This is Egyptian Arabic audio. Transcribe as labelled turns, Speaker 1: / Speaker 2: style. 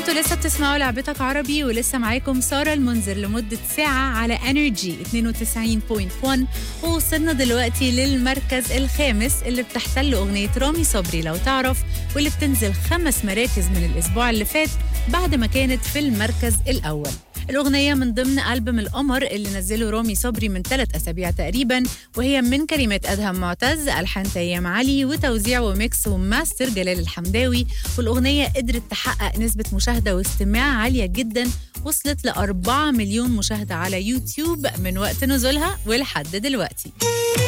Speaker 1: انتوا لسه بتسمعوا لعبتك عربي ولسه معاكم ساره المنذر لمده ساعه على انرجي 92.1 ووصلنا دلوقتي للمركز الخامس اللي بتحتل اغنيه رامي صبري لو تعرف واللي بتنزل خمس مراكز من الاسبوع اللي فات بعد ما كانت في المركز الاول الأغنية من ضمن ألبوم القمر اللي نزله رامي صبري من ثلاث أسابيع تقريبا وهي من كلمات أدهم معتز ألحان تيام علي وتوزيع وميكس وماستر جلال الحمداوي والأغنية قدرت تحقق نسبة مشاهدة واستماع عالية جدا وصلت لأربعة مليون مشاهدة على يوتيوب من وقت نزولها ولحد دلوقتي